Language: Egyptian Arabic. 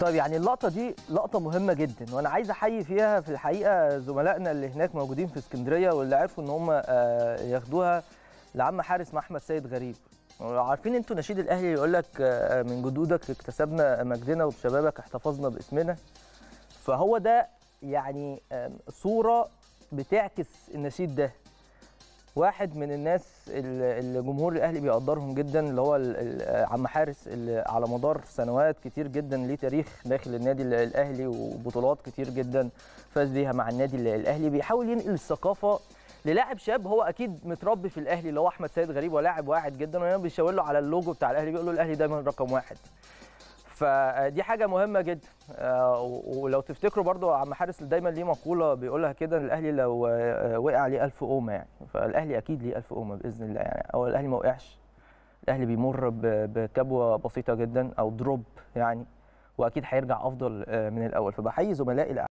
طيب يعني اللقطه دي لقطه مهمه جدا وانا عايز احيي فيها في الحقيقه زملائنا اللي هناك موجودين في اسكندريه واللي عرفوا ان هم آه، ياخدوها لعم حارس محمد سيد غريب عارفين انتوا نشيد الاهلي يقول لك آه، من جدودك اكتسبنا مجدنا وبشبابك احتفظنا باسمنا فهو ده يعني آم، صوره بتعكس النشيد ده واحد من الناس اللي اللي جمهور الاهلي بيقدرهم جدا اللي هو ال- ال- عم حارس اللي على مدار سنوات كتير جدا ليه تاريخ داخل النادي ال- الاهلي وبطولات كتير جدا فاز بيها مع النادي ال- الاهلي بيحاول ينقل الثقافه للاعب شاب هو اكيد متربي في الاهلي اللي هو احمد سيد غريب ولاعب واعد جدا وهنا بيشاور له على اللوجو بتاع الاهلي بيقول له الاهلي دايما رقم واحد فدي حاجه مهمه جدا آه، ولو تفتكروا برضو عم حارس دايما ليه مقوله بيقولها كده الاهلي لو آه، وقع عليه ألف قومه يعني فالاهلي اكيد ليه ألف قومه باذن الله يعني او الاهلي ما وقعش الاهلي بيمر ب- بكبوه بسيطه جدا او دروب يعني واكيد هيرجع افضل آه، من الاول فبحيي زملائي